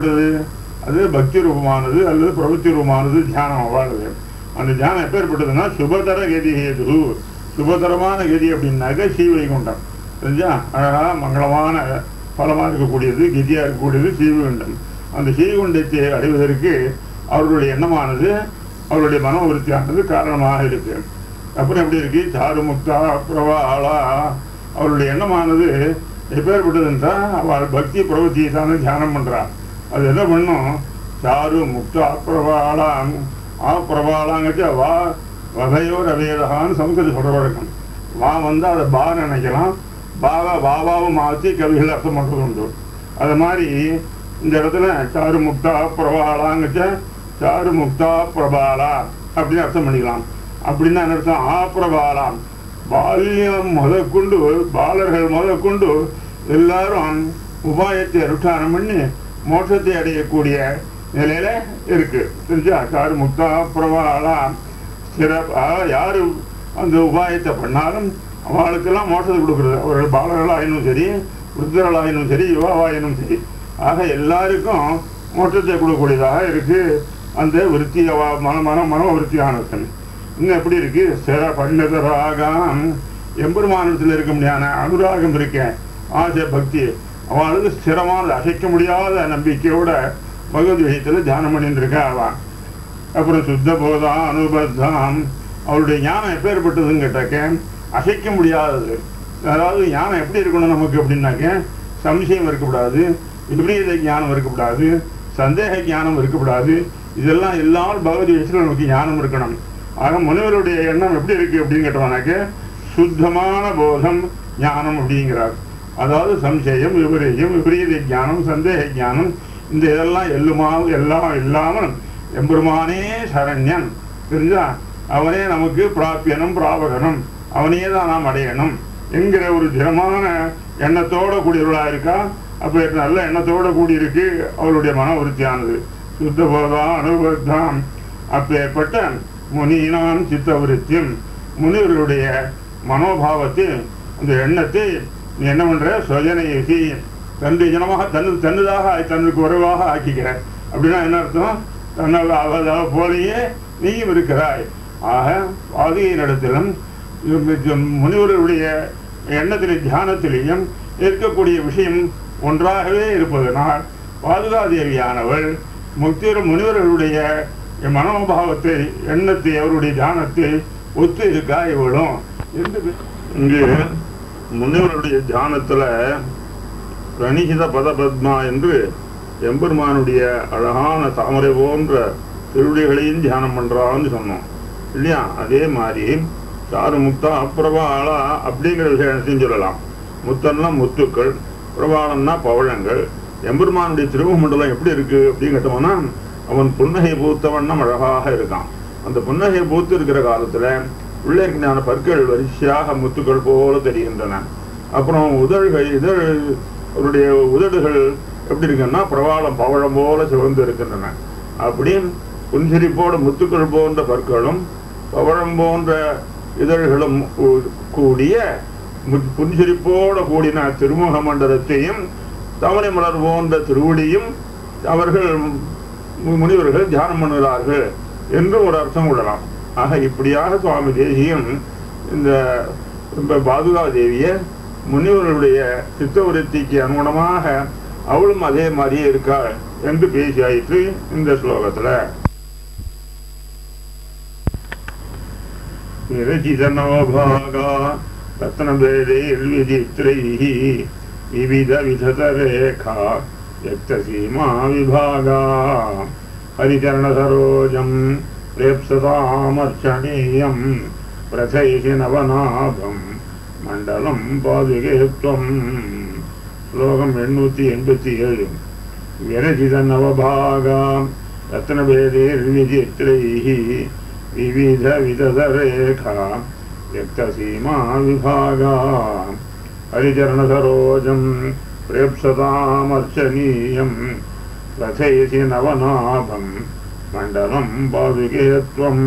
அது பக்தி ரூபமானது அல்லது பிரவൃத்தி ரூபமானது தியானம் அவ்வாறு அந்த தியானம் எப்பேற்பட்டதுன்னா சுபதர கதி ஹேது சுபதரமான கதி அப்படின்னாக்க ஸ்ரீவைகுண்டம் தெரிஞ்சா அழகா மங்களமான பலமாக இருக்கக்கூடியது கதியாக இருக்கக்கூடியது ஸ்ரீவைகுண்டம் அந்த ஸ்ரீவைகுண்டத்தை அடைவதற்கு அவர்களுடைய எண்ணமானது அவருடைய மனோவிருத்தியானது காரணமாக இருக்கு அப்புறம் எப்படி இருக்கு சாரு முக்தா பிரவாளா அவருடைய எண்ணமானது எப்பேற்பட்டது என்றால் அவள் பக்தி பிரவத்தியை தானே தியானம் பண்றான் அது என்ன பண்ணும் சாரு முக்தா பிரபாளாம் ஆ பிரபாளாங்கச்சு வா வகையோர் அவேதகான்னு சமஸ்கிருத சொல்ற வழக்கம் வா வந்து அதை பா நினைக்கலாம் பாவா பாபாவும் மாற்றி கவிகள் அர்த்தம் பண்ணுறது உண்டு அது மாதிரி இந்த இடத்துல சாரு முக்தா பிரபாளாங்கச்ச சாரு முக்தா பிரபாலா அப்படின்னு அர்த்தம் பண்ணிக்கலாம் அப்படின்னா என்ன அர்த்தம் ஆ பிரபாலாம் பால்யம் முதற்கொண்டு பாலர்கள் முதற்கொண்டு எல்லாரும் உபாயத்தை அனுஷ்டானம் பண்ணி மோட்சத்தை அடையக்கூடிய நிலையில இருக்கு தெரிஞ்சா சாரு முக்தா பிரபாலா சிறப்பா யாரு அந்த உபாயத்தை பண்ணாலும் அவளுக்கெல்லாம் மோட்சத்தை கொடுக்குறது அவர்கள் பாலர்களாயினும் சரி விருத்தர்களாயினும் சரி யுவாவாயினும் சரி ஆக எல்லாருக்கும் மோட்சத்தை கொடுக்கக்கூடியதாக இருக்கு அந்த விருத்தி அவ- மன மன மனோ விருத்தியானது இன்னும் எப்படி இருக்கு சிற பண்டித ராகம் எம்பெருமானத்தில் இருக்க முடியாத அனுராகம் இருக்கேன் ஆசை பக்தி அவளுக்கு ஸ்திரமான அசைக்க முடியாத நம்பிக்கையோட பகவத் விஷயத்துல தியானம் பண்ணிட்டு இருக்கா அவன் அப்புறம் சுத்த போதா அனுபத்தாம் அவருடைய ஞானம் எப்பேற்பட்டதுன்னு கேட்டாக்க அசைக்க முடியாதது அதாவது ஞானம் எப்படி இருக்கணும் நமக்கு அப்படின்னாக்க சம்சயம் இருக்கக்கூடாது விபரீத ஞானம் இருக்கக்கூடாது சந்தேக ஞானம் இருக்கக்கூடாது இதெல்லாம் எல்லாரும் பகவத் விஷயத்தில் நமக்கு ஞானம் இருக்கணும் ஆக முனிவருடைய எண்ணம் எப்படி இருக்கு அப்படின்னு கேட்டோம்னாக்க சுத்தமான போதம் ஞானம் அப்படிங்கிறார் அதாவது சம்சயம் விபரீதம் விபரீத ஞானம் சந்தேக ஞானம் இந்த இதெல்லாம் எல்லுமா எல்லாம் இல்லாமல் எம்பெருமானே சரண்யன் தெரிஞ்சா அவனே நமக்கு பிராப்பியனும் பிராபகனும் அவனையே தான் நாம் அடையணும் என்கிற ஒரு திடமான எண்ணத்தோட கூடியவர்களா இருக்கா அப்ப நல்ல எண்ணத்தோட கூடியிருக்கு அவருடைய மன விருத்தியானது சுத்த போதா அனுபவத்தாம் அப்பேற்பட்ட முனியினான் சித்த விருத்தியும் முனிவர்களுடைய மனோபாவத்தை அந்த எண்ணத்தை நீ என்ன பண்ற சுயனையசி தன்னுடைய ஜனமாக தன்னு தன்னதாக தன்னுக்கு உறவாக ஆக்கிக்கிற அப்படின்னா என்ன அர்த்தம் தன்னால் அவதாக போலேயே நீயும் இருக்கிறாய் ஆக பாதுகையின் இடத்திலும் முனிவர்களுடைய எண்ணத்திலே தியானத்திலேயும் இருக்கக்கூடிய விஷயம் ஒன்றாகவே இருப்பதனால் பாதுகாதேவியானவள் முக்திர முனிவர்களுடைய மனோபாவத்தை எண்ணத்தை அவருடைய தியானத்தை ஒத்து இருக்கா இவளும் என்று இங்கு முனிவருடைய தியானத்துல பிரணிகித பதபத்மா என்று எம்பெருமானுடைய அழகான தாமரை போன்ற திருவிழிகளையும் தியானம் பண்றான்னு சொன்னோம் இல்லையா அதே மாதிரி சாரு முக்தா அப்பிரபாலா அப்படிங்கிற விஷயத்தையும் சொல்லலாம் முத்தன்னா முத்துக்கள் பிரபாலம்னா பவழங்கள் எம்பெருமானுடைய திருவமண்டலம் எப்படி இருக்கு அப்படின்னு கேட்டோம்னா அவன் புன்னகை பூத்தவண்ணம் அழகாக இருக்கான் அந்த புன்னகை பூத்து இருக்கிற காலத்துல உள்ளே இருக்கிற பற்கள் வரிசையாக முத்துக்கள் போல தெரிகின்றன அப்புறம் உதழ்கள் இதழ் அவருடைய உதடுகள் எப்படி இருக்குன்னா பிரபாலம் பவழம் போல சிவந்து இருக்கின்றன அப்படி புன்சிரிப்போட முத்துக்கள் போன்ற பற்களும் பவழம் போன்ற இதழ்களும் கூ- கூடிய மு- புன்சிரிப்போட கூடின திருமுக மண்டலத்தையும் தாமரை மலர் போன்ற திருவடியும் அவர்கள் மு- முனிவர்கள் தியானம் பண்ணுகிறார்கள் என்று ஒரு அர்த்தம் கொள்ளலாம் ஆக இப்படியாக சுவாமி தேசியம் இந்த இந்த பாதுகா தேவிய முனிவர்களுடைய சித்தவருத்திக்கு அனுகுணமாக அவளும் அதே மாதிரியே இருக்காள் என்று பேசியாயிற்று இந்த ஸ்லோகத்துல விரச்சிதனோபாகா ரத்னபேதைர்விசித்ரைः विविधविधतरेखा यक्तसीमा विभागा हरिचरणसरोजम् प्रेप्सतामर्चनीयम् प्रथैषि नवनाभम् மண்டலம் பாதுகேத்வம் ஸ்லோகம் எண்ணூத்தி எண்பத்தி ஏழு விரசித நவபாகா ரத்னபேதைர்விசித்ரைः விவித விததரேகா व्यक्तसीमा विभागा हरिचरणसरोजम् प्रेप्सतामर्चनीयम् रथयसि नवनाभम् मण्डलम् पादुके त्वम्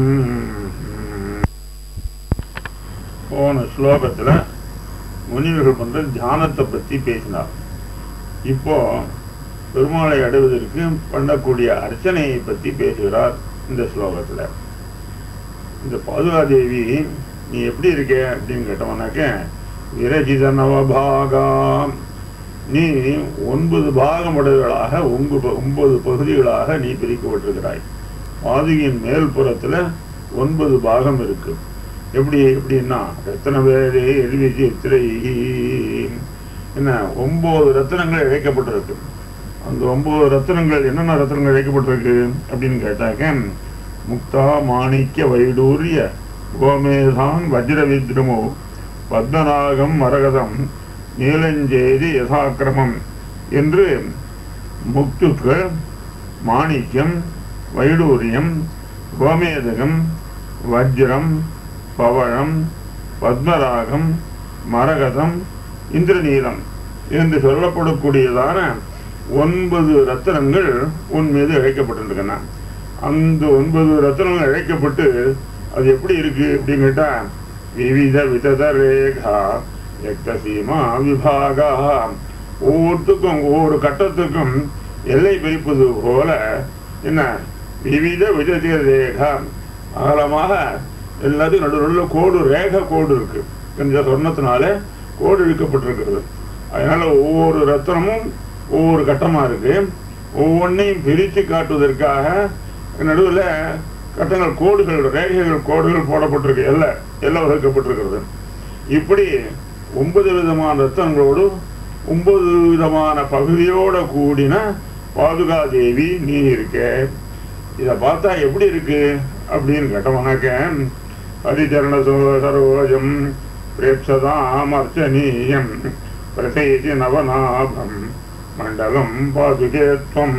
போன ஸ்லோகத்துல முனிவர்கள் பண்ற தியானத்தை பத்தி பேசினார் இப்போ பெருமாளை அடைவதற்கு பண்ணக்கூடிய அர்ச்சனையை பற்றி பேசுகிறார் இந்த ஸ்லோகத்துல இந்த பாதுகாதேவி நீ எப்படி இருக்க அப்படின்னு கேட்டவனாக்க விரஜித நவபாகா நீ ஒன்பது பாகமுடையவளாக ஒன்பது ஒன்பது பகுதிகளாக நீ பிரிக்கப்பட்டிருக்கிறாய் பாதுகையின் மேல் புறத்துல ஒன்பது பாகம் இருக்கு எப்படி எப்படின்னா ரத்தன வேலை எல்வி சித்திரை என்ன ஒன்பது ரத்தனங்கள் இழைக்கப்பட்டிருக்கு அந்த ஒன்பது ரத்தனங்கள் என்னென்ன ரத்தனங்கள் இழைக்கப்பட்டிருக்கு அப்படின்னு கேட்டாக்க முக்தா மாணிக்க வைடூரிய கோமேதான் வஜ்ர வித்ருமோ பத்மநாகம் மரகதம் நீலஞ்சேரி யதாக்கிரமம் என்று முக்துக்கள் மாணிக்கம் வைடூரியம் கோமேதகம் வஜ்ரம் பவழம் பத்மராகம் மரகதம் இந்திரநீலம் என்று சொல்லப்படக்கூடியதான ஒன்பது ரத்தனங்கள் உன் மீது இழைக்கப்பட்டிருக்கின்றன அந்த ஒன்பது ரத்தனங்கள் இழைக்கப்பட்டு அது எப்படி இருக்கு அப்படின்னு கேட்டா விவித விதத ரேகா எக்தசீமா விபாகா ஒவ்வொருத்துக்கும் ஒவ்வொரு கட்டத்துக்கும் எல்லை பிரிப்பது போல என்ன விவித விதத ரேகா அகலமாக எல்லாத்தையும் நடுவில் கோடு ரேக கோடு இருக்கு இந்த சொன்னத்தினால கோடு இழுக்கப்பட்டிருக்கிறது அதனால ஒவ்வொரு ரத்தனமும் ஒவ்வொரு கட்டமா இருக்கு ஒவ்வொன்றையும் பிரித்து காட்டுவதற்காக நடுவில் கட்டங்கள் கோடுகள் ரேகைகள் கோடுகள் போடப்பட்டிருக்கு எல்லை எல்லை வகுக்கப்பட்டிருக்கிறது இப்படி ஒன்பது விதமான ரத்தங்களோடு ஒன்பது விதமான பகுதியோட கூடின பாதுகாதேவி நீ இருக்க இதை பார்த்தா எப்படி இருக்கு அப்படின்னு கேட்டவனாக்க ஹரிச்சரண சரோஜம் பிரேப்சதாம் அர்ச்சனீயம் பிரசேதி நவநாபம் மண்டலம் பாதுகேத்வம்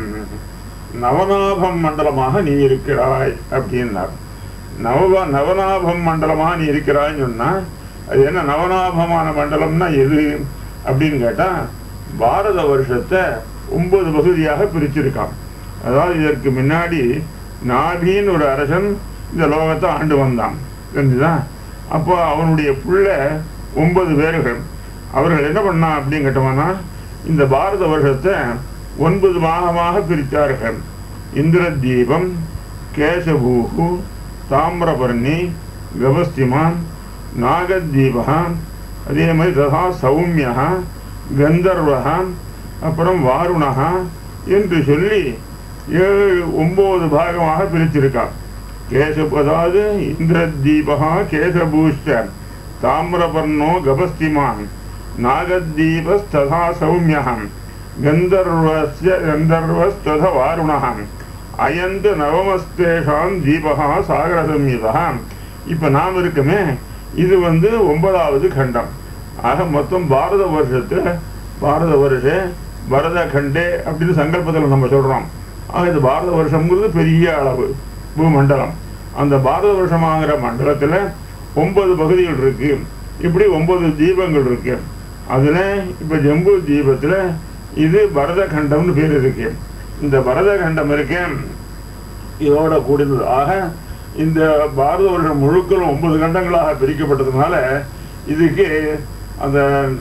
நவநாபம் மண்டலமாக நீ இருக்கிறாய் அப்படின்னார் நவ நவநாபம் மண்டலமாக நீ இருக்கிறாய்ன்னு சொன்னா அது என்ன நவநாபமான மண்டலம்னா எது அப்படின்னு கேட்டா பாரத வருஷத்தை ஒன்பது பகுதியாக பிரிச்சிருக்கான் அதாவது இதற்கு முன்னாடி நாபின்னு ஒரு அரசன் இந்த லோகத்தை ஆண்டு வந்தான் தெரிஞ்சுதா அப்போ அவனுடைய புள்ள ஒன்பது பேர்கள் அவர்கள் என்ன பண்ணா அப்படின்னு கேட்டோம்னா இந்த பாரத வருஷத்தை ஒன்பது பாகமாக பிரித்தார்கள் இந்திரதீபம் கேசபூகு தாமிரபர்ணி கபஸ்திமான் நாகதீபா அதே மாதிரி ததா சௌமியா கந்தர்வா அப்புறம் வாருணா என்று சொல்லி ஏழு ஒன்பது பாகமாக பிரிச்சிருக்கான் கேச அதாவது இந்திரதீபா கேசபூஷ்ட தாமிரபர்ணோ கபஸ்திமான் நாகதீபஸ்ததா சௌமியம் கந்தர்வஸ்ய கந்தர்வஸ்தத வாருணம் அயந்து நவமஸ்தேஷாம் தீபகா சாகர சம்யுதா இப்ப நாம் இருக்குமே இது வந்து ஒன்பதாவது கண்டம் ஆக மொத்தம் பாரத வருஷத்துல பாரத வருஷ பரத கண்டே அப்படின்னு சங்கல்பத்தில் நம்ம சொல்றோம் ஆக இது பாரத வருஷம்ங்கிறது பெரிய அளவு பூமண்டலம் அந்த பாரத வருஷமாகிற மண்டலத்துல ஒன்பது பகுதிகள் இருக்கு இப்படி ஒன்பது தீபங்கள் இருக்கு அதுல இப்ப ஜம்பு தீபத்துல இது பரத கண்டம்னு பேர் இருக்கு இந்த பரத கண்டம் இருக்கு இதோட கூடினது ஆக இந்த பாரத வருஷம் முழுக்களும் ஒன்பது கண்டங்களாக பிரிக்கப்பட்டதுனால இதுக்கு அந்த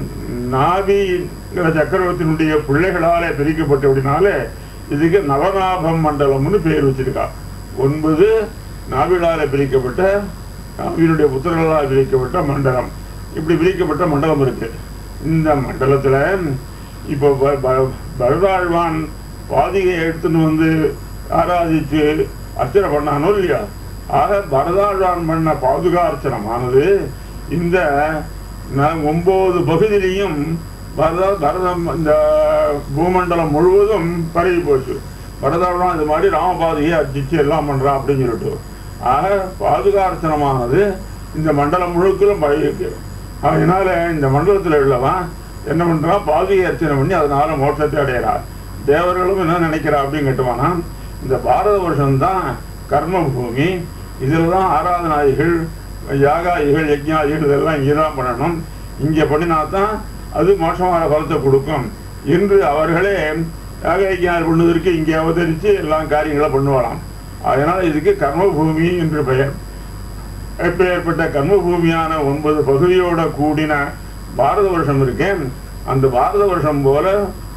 நாபிங்கிற சக்கரவர்த்தியினுடைய பிள்ளைகளால பிரிக்கப்பட்டபடினால இதுக்கு நவநாபம் மண்டலம்னு பேர் வச்சிருக்கா ஒன்பது நாவிலால பிரிக்கப்பட்ட நாவினுடைய புத்திரர்களால் பிரிக்கப்பட்ட மண்டலம் இப்படி பிரிக்கப்பட்ட மண்டலம் இருக்கு இந்த மண்டலத்துல இப்போ ப- ப- பரதாழ்வான் பாதிகை எடுத்துன்னு வந்து ஆராதிச்சு அர்ச்சனை பண்ணானோ இல்லையா ஆக பரதாழ்வான் பண்ண பாதுகா அர்ச்சனமானது இந்த ந- ஒன்பது பகுதியிலையும் பரத பரதம் இந்த பூமண்டலம் முழுவதும் பரவி போச்சு பரதாழ்வான் இது மாதிரி ராமபாதையை அர்ச்சிச்சு எல்லாம் பண்றான் அப்படின்னு சொல்லிட்டு ஆக பாதுகார்த்தனமானது இந்த மண்டலம் முழுக்களும் பரவி இருக்கு அதனால இந்த மண்டலத்தில் உள்ளவன் என்ன பண்றான் பாதுகை அர்ச்சனை பண்ணி அதனால மோட்சத்தை அடையிறார் தேவர்களும் என்ன நினைக்கிறா அப்படின்னு கேட்டுவானா இந்த பாரத வருஷம் தான் கர்ம பூமி இதில் தான் ஆராதனாதிகள் யாகாதிகள் யஜ்ஞாதிகள் இதெல்லாம் இங்கே தான் பண்ணணும் இங்கே பண்ணினா தான் அது மோசமான பலத்தை கொடுக்கும் என்று அவர்களே யாக யஜ்ஞாதி பண்ணுவதற்கு இங்கே அவதரித்து எல்லாம் காரியங்களை பண்ணுவாளாம் அதனால இதுக்கு கர்ம பூமி என்று பெயர் எப்பேற்பட்ட கர்மபூமியான ஒன்பது பகுதியோட கூடின பாரத வருஷம் இருக்கேன் அந்த பாரத வருஷம் போல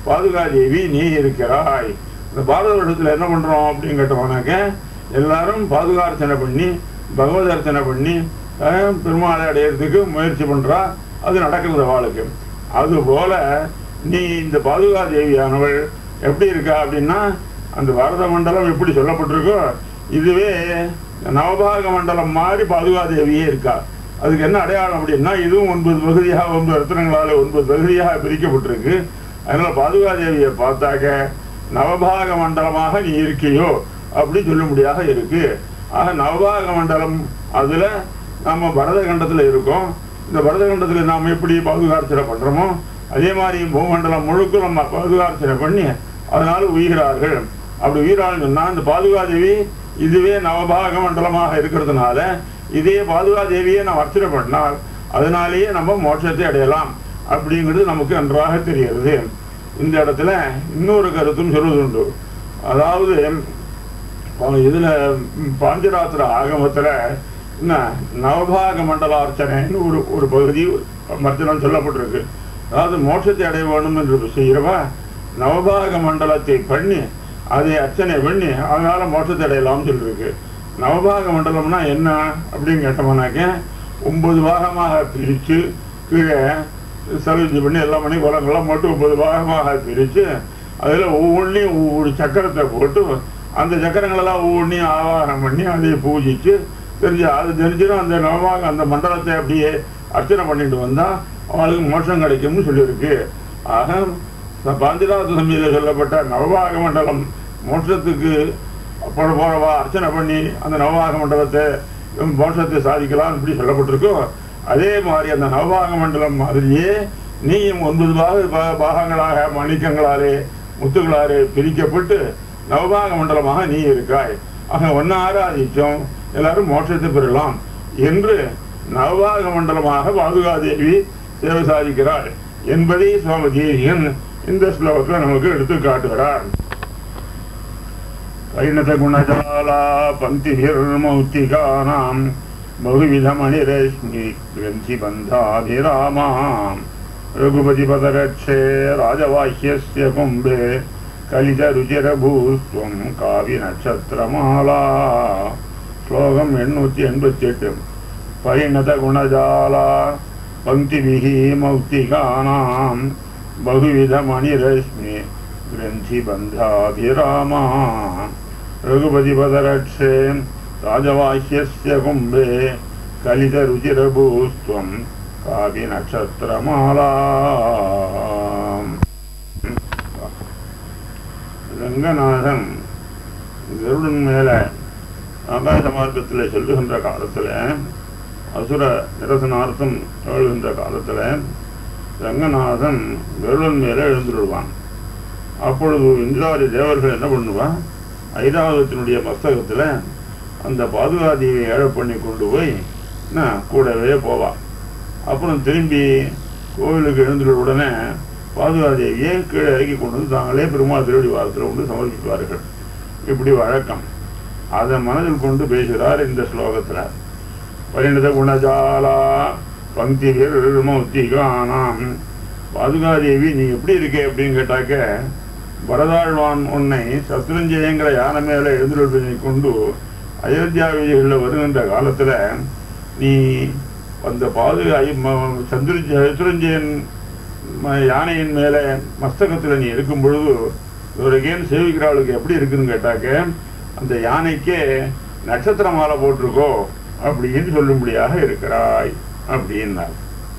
பாதுகாதேவி நீ இருக்கிறாய் இந்த பாரத வருஷத்துல என்ன பண்றோம் அப்படின்னு கேட்டோம்னாக்க எல்லாரும் பாதுகார்ச்சனை பண்ணி பகவத் அர்ச்சனை பண்ணி அஹ், பெருமாளை அடையிறதுக்கு முயற்சி பண்றா அது நடக்கிறது அவளுக்கு அதுபோல நீ இந்த பாதுகா தேவியானவள் எப்படி இருக்கா அப்படின்னா அந்த பாரத மண்டலம் எப்படி சொல்லப்பட்டிருக்கோ இதுவே நவபாக மண்டலம் மாதிரி பாதுகா தேவியே இருக்கா அதுக்கு என்ன அடையாளம் அப்படின்னா இதுவும் ஒன்பது பகுதியாக ஒன்பது ரத்னங்களால ஒன்பது பகுதியாக பிரிக்கப்பட்டிருக்கு அதனால பாதுகா தேவியை பார்த்தாக்க நவபாக மண்டலமாக நீ இருக்கியோ அப்படி சொல்லும்படியாக இருக்கு ஆக நவபாக மண்டலம் அதுல நம்ம பரத கண்டத்துல இருக்கோம் இந்த பரத கண்டத்துல நாம எப்படி பாதுகார்ச்சனை பண்றோமோ அதே மாதிரி பூமண்டலம் முழுக்க நம்ம பாதுகார்ச்சனை பண்ணி அதனால உயிரார்கள் அப்படி உயிராள் சொன்னா இந்த பாதுகாதேவி இதுவே நவபாக மண்டலமாக இருக்கிறதுனால இதே பாதுகாதேவியை நாம் அர்ச்சனை பண்ணால் அதனாலேயே நம்ம மோட்சத்தை அடையலாம் அப்படிங்கிறது நமக்கு நன்றாக தெரிகிறது இந்த இடத்துல இன்னொரு கருத்தும் சொல்வது உண்டு அதாவது அவன் இதுல ம், பாஞ்சராத்திர ஆகமத்துல என்ன நவபாக மண்டலார்ச்சனைன்னு ஒரு ஒரு பகுதி மர்த்தனம் சொல்லப்பட்டிருக்கு அதாவது மோட்சத்தை அடைய வேணும் என்று செய்கிறவா நவபாக மண்டலத்தை பண்ணி அதை அர்ச்சனை பண்ணி அதனால மோட்சத்தை அடையலாம்னு சொல்லிருக்கு நவபாக மண்டலம்னா என்ன அப்படின்னு கேட்டோம்னாக்க ஒன்பது பாகமாக பிரித்து கீழே சர்வீஸ் பண்ணி எல்லாம் பண்ணி குளங்கள்லாம் போட்டு ஒன்பது பாகமாக பிரித்து அதில் ஒவ்வொன்றையும் ஒவ்வொரு சக்கரத்தை போட்டு அந்த சக்கரங்களெல்லாம் ஒவ்வொன்றையும் ஆவாகனம் பண்ணி அதை பூஜிச்சு தெரிஞ்சு அது தெரிஞ்சிடும் அந்த நவமாக அந்த மண்டலத்தை அப்படியே அர்ச்சனை பண்ணிட்டு வந்தால் அவளுக்கு மோட்சம் கிடைக்கும்னு சொல்லியிருக்கு ஆக பாஞ்சராத சமையல சொல்லப்பட்ட நவபாக மண்டலம் மோட்சத்துக்கு போட போறவா அர்ச்சனை பண்ணி அந்த நவபாக மண்டலத்தை மோட்சத்தை சாதிக்கலாம் இப்படி சொல்லப்பட்டிருக்கோ அதே மாதிரி அந்த நவபாக மண்டலம் மாதிரியே நீயும் ஒன்பது பாக பா- பாகங்களாக மணிக்கங்களாலே முத்துகளாலே பிரிக்கப்பட்டு நவபாக மண்டலமாக நீ இருக்காய் ஆக ஒன்னு ஆராதிச்சோம் எல்லாரும் மோட்சத்தை பெறலாம் என்று நவபாக மண்டலமாக பாதுகாதேவி சேவை சாதிக்கிறாள் என்பதை சுவாமி தேவியன் இந்த ஸ்லோகத்தில் நமக்கு எடுத்து காட்டுகிறார் வைணத குணஜாலா பந்திபிர்மௌத்திகானாம் बहुविधमणिरश्मि ग्रन्थिबन्धाभिरामाम् रघुपतिपदरक्षे राजवाह्यस्य कुम्भे कलितरुचिरभूस्त्वं काविनक्षत्रमाला श्लोकम् एण्णूति एण्पति एट् परिणतगुणजाला पङ्क्तिभिः मौक्तिकानां बहुविधमणिरश्मि ग्रन्थिबन्धाभिरामा रघुपतिपदरक्षे राजवाह्यस्य कुम्भे कलितरुचिरभूस्त्वं कापि नक्षत्रमाला ரங்கநாதன் கருடன் மேல ஆகாச மார்க்கத்தில் சொல்லுகின்ற காலத்தில் அசுர நிரசனார்த்தம் எழுகின்ற காலத்தில் ரங்கநாதன் கருடன் மேல எழுந்துடுவான் அப்பொழுது இந்திராதி தேவர்கள் என்ன பண்ணுவான் ஐராவதத்தினுடைய மஸ்தகத்தில் அந்த பாதுகாதியை ஏழை பண்ணி கொண்டு போய் என்ன கூடவே போவான் அப்புறம் திரும்பி கோவிலுக்கு எழுந்துள்ள உடனே பாதுகாதேவியை கீழே இறக்கி கொண்டு வந்து தாங்களே பெருமாள் திருவடி வாரத்தில் கொண்டு சமர்ப்பிப்பார்கள் இப்படி வழக்கம் அதை மனதில் கொண்டு பேசுகிறார் இந்த ஸ்லோகத்தில் பரிணத குணஜாலா பங்கி வீரமௌத்திகானாம் பாதுகாதேவி நீ எப்படி இருக்கே அப்படின்னு கேட்டாக்க பரதாழ்வான் உன்னை சத்ருஞ்சயங்கிற யானை மேல எழுந்துள்ளதை கொண்டு அயோத்தியா வீதிகளில் வருகின்ற காலத்துல நீ அந்த பாது சந்திர சத்ருஞ்சயன் ம- யானையின் மேல மஸ்தகத்துல நீ இருக்கும் பொழுது இவருக்கேன்னு சேவிக்கிறாளுக்கு எப்படி இருக்குன்னு கேட்டாக்க அந்த யானைக்கே நட்சத்திர மாலை போட்டிருக்கோ அப்படின்னு சொல்லும்படியாக இருக்கிறாய் அப்படின்னார்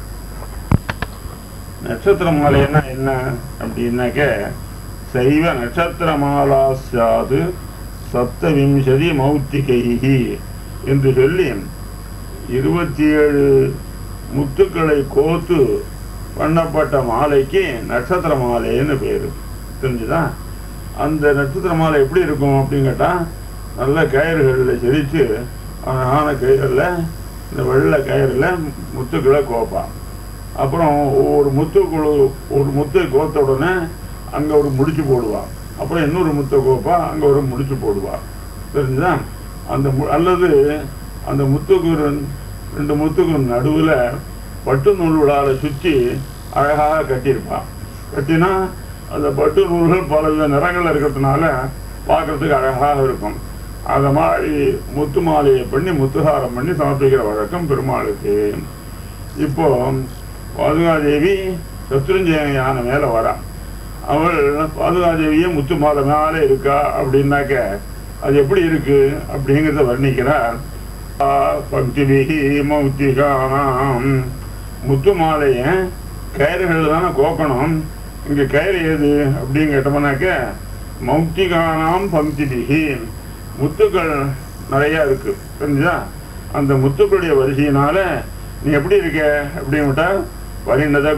நட்சத்திர மாலைன்னா என்ன அப்படின்னாக்க சைவ நட்சத்திர மாலா சாது சப்தவிம்சதி மௌத்திகைஹி என்று சொல்லி இருபத்தி ஏழு முத்துக்களை கோத்து பண்ணப்பட்ட மாலைக்கு நட்சத்திர மாலைன்னு பேரு தெரிஞ்சுதா அந்த நட்சத்திர மாலை எப்படி இருக்கும் அப்படின்னு கேட்டா நல்ல கயிறுகளில் செரித்து அழகான கயிறுல இந்த வெள்ளை கயிறுல முத்துக்களை கோப்பான் அப்புறம் ஒவ்வொரு முத்துக்குழு ஒரு முத்தை கோத்த உடனே அங்க ஒரு முடிச்சு போடுவான் அப்புறம் இன்னொரு முத்தை கோப்பா அங்க ஒரு முடிச்சு போடுவான் தெரிஞ்சுதா அந்த மு- அல்லது அந்த முத்துக்கு ரெண்- ரெண்டு முத்துக்கு நடுவுல பட்டு நூல் விழால சுற்றி அழகாக கட்டியிருப்பான் கட்டினா அந்த பட்டு நூல்கள் பலவித நிறங்கள் இருக்கிறதுனால பார்க்கறதுக்கு அழகாக இருக்கும் அத மாதிரி முத்து மாலையை பண்ணி முத்துகாரம் பண்ணி சமர்ப்பிக்கிற வழக்கம் பெருமாளுக்கு இப்போ பாதுகாதேவி சத்ருஞ்சய யானை மேல வரா அவள் பாதுகாதேவியே முத்து மாலை மேல இருக்கா அப்படின்னாக்க அது எப்படி இருக்கு அப்படிங்கிறத வர்ணிக்கிறார் ஆ, பக்திபிகி மௌத்திகானாம் முத்து மாலைய கயிறுகள் தானே கோக்கணும் இங்க கயிறு எது அப்படின்னு கேட்டோம்னாக்க மௌக்திகானாம் பங்கிபிகி முத்துக்கள் நிறைய இருக்கு தெரிஞ்சா அந்த முத்துக்களுடைய வரிசையினால நீ எப்படி இருக்க அப்படின்னு விட்டா பரிணத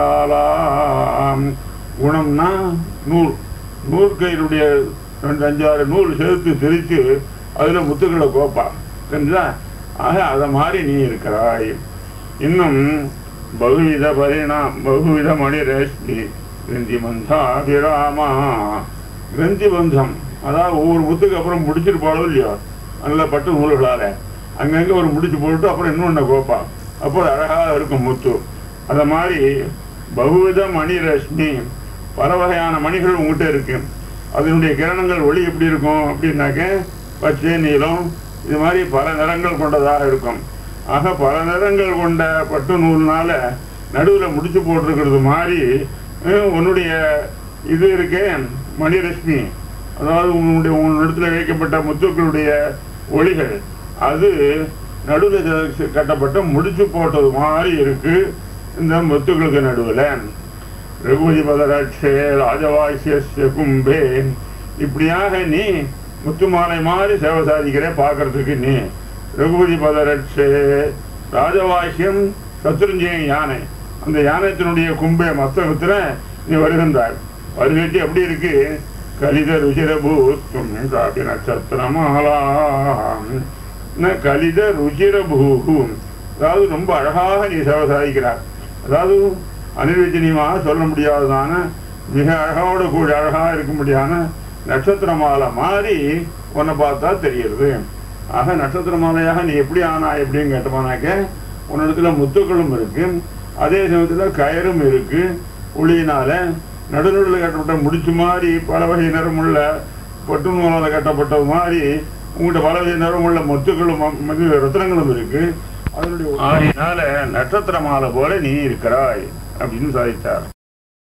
குணஜாலாம் குணம்னா நூல் நூல் கயிறுடைய ரெண்டு அஞ்சாறு நூல் சேர்த்து திரித்து அதுல முத்துக்களை கோப்பா தெரிஞ்சா ஆக அத மாதிரி நீ இருக்கிறாய் இன்னும் பகுவித பரிணா பகுவித மணி ரேஷ்மி கிரந்தி மந்தாபிராமா கிரந்தி பந்தம் அதாவது ஒவ்வொரு முத்துக்கு அப்புறம் முடிச்சிருப்பாளோ இல்லையோ நல்ல பட்டு நூல்களால அங்கங்க ஒரு முடிச்சு போட்டு அப்புறம் இன்னொன்னு கோப்பா அப்போ அது அழகாக இருக்கும் முத்து அத மாதிரி பகுவித மணி ரஷ்மி பல வகையான மணிகள் உங்ககிட்ட இருக்கு அதனுடைய கிரணங்கள் ஒளி எப்படி இருக்கும் அப்படின்னாக்க பச்சை நீலம் இது மாதிரி பல நிறங்கள் கொண்டதாக இருக்கும் ஆக பல நிறங்கள் கொண்ட பட்டு நூல்னால நடுவில் முடிச்சு போட்டிருக்கிறது மாதிரி அஹ், உன்னுடைய இது இருக்கே மணிரஷ்மி அதாவது உன்னுடைய உன்னிடத்துல வைக்கப்பட்ட முத்துக்களுடைய ஒளிகள் அது நடுவில் கட்டப்பட்ட முடிச்சு போட்டது மாதிரி இருக்கு இந்த முத்துக்களுக்கு நடுவில் ரகுபதி பதராட்சே ராஜவாசிய கும்பே இப்படியாக நீ முத்துமாலை மாதிரி சேவை சாதிக்கிற பார்க்கறதுக்கு நீ ரகுபதி பதரட்சே ராஜவாசியம் சத்ருஞ்சயம் யானை அந்த யானத்தினுடைய கும்பே மஸ்தகத்துல நீ வருகின்றாய் வருகிட்டு எப்படி இருக்கு கலித ருச்சிரபூத்தும் காபி நட்சத்திரமாலாம் ந கலித ருச்சிரபூகும் அதாவது ரொம்ப அழகாக நீ சேவை சாதிக்கிறார் அதாவது அனிர்வச்சனியமாக சொல்ல முடியாததான மிக அழகோட கூட அழகாக இருக்கும்படியான நட்சத்திர மாலை மாதிரி உன்னை பார்த்தா தெரியுது ஆக நட்சத்திர மாலையாக நீ எப்படி ஆனா எப்படின்னு கேட்டோம்னாக்க உன்னிடத்துல முத்துக்களும் இருக்கு அதே சமயத்துல கயரும் இருக்கு ஒளியினால நடுநடுவில் கட்டப்பட்ட முடிச்சு மாதிரி பல வகை நிறமுள்ள பட்டு நூலால் கட்டப்பட்டது மாதிரி உங்கள்கிட்ட பல வகை நிறமுள்ள முத்துக்களும் ம- இது ரத்னங்களும் இருக்கு அதனுடைய ஆகையினால நட்சத்திர மாலை போல நீ இருக்கிறாய் அப்படின்னு சாதித்தார்